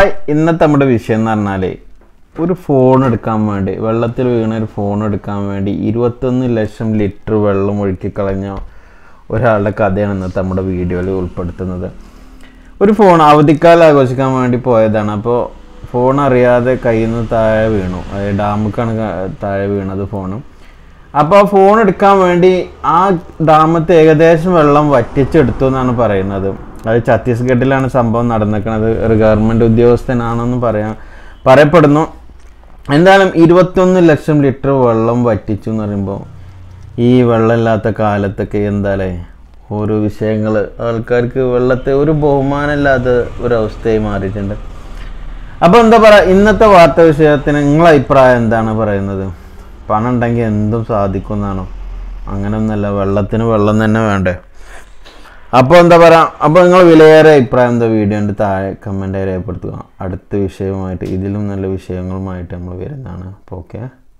hi, ഇന്നത്തെ നമ്മുടെ വിഷയം എന്ന് പറഞ്ഞാൽ ഒരു ഫോൺ എടുക്കാൻ വേണ്ടി വെള്ളത്തിൽ വീണ ഒരു ഫോൺ എടുക്കാൻ വേണ്ടി ഇരുപത്തൊന്ന് ലക്ഷം ലിറ്റർ വെള്ളം ഒഴുക്കി കളഞ്ഞ ഒരാളുടെ കഥയാണ് ഇന്നത്തെ നമ്മുടെ വീഡിയോയിൽ ഉൾപ്പെടുത്തുന്നത് ഒരു ഫോൺ അവധിക്കാലം ആഘോഷിക്കാൻ വേണ്ടി പോയതാണ് അപ്പോൾ ഫോൺ അറിയാതെ കയ്യിൽ നിന്ന് താഴെ വീണു അതായത് ഡാമിക്കാണ് താഴെ വീണത് ഫോണും അപ്പോൾ ആ ഫോൺ എടുക്കാൻ വേണ്ടി ആ ഡാമത്ത് ഏകദേശം വെള്ളം വറ്റിച്ചെടുത്തു എന്നാണ് പറയുന്നത് അത് ഛത്തീസ്ഗഡിലാണ് സംഭവം നടന്നിരിക്കുന്നത് ഒരു ഗവൺമെൻറ് ഉദ്യോഗസ്ഥനാണെന്ന് പറയാൻ പറയപ്പെടുന്നു എന്തായാലും ഇരുപത്തൊന്ന് ലക്ഷം ലിറ്റർ വെള്ളം വറ്റിച്ചു എന്ന് പറയുമ്പോൾ ഈ വെള്ളമില്ലാത്ത കാലത്തൊക്കെ എന്തായാലേ ഓരോ വിഷയങ്ങൾ ആൾക്കാർക്ക് വെള്ളത്തെ ഒരു ബഹുമാനമില്ലാത്ത ഒരവസ്ഥയായി മാറിയിട്ടുണ്ട് അപ്പോൾ എന്താ പറയുക ഇന്നത്തെ വാർത്താ വിഷയത്തിന് നിങ്ങളെ അഭിപ്രായം എന്താണ് പറയുന്നത് പണം ഉണ്ടെങ്കിൽ എന്തും സാധിക്കും എന്നാണോ അങ്ങനെയൊന്നുമല്ല വെള്ളത്തിന് വെള്ളം തന്നെ വേണ്ടേ അപ്പോൾ എന്താ പറയുക അപ്പോൾ നിങ്ങൾ വിലയേറെ അഭിപ്രായം എന്താ വീഡിയോൻ്റെ താഴെ കമൻറ്റായി രേഖപ്പെടുത്തുക അടുത്ത വിഷയവുമായിട്ട് ഇതിലും നല്ല വിഷയങ്ങളുമായിട്ട് നമ്മൾ വരുന്നതാണ് അപ്പോൾ ഓക്കെ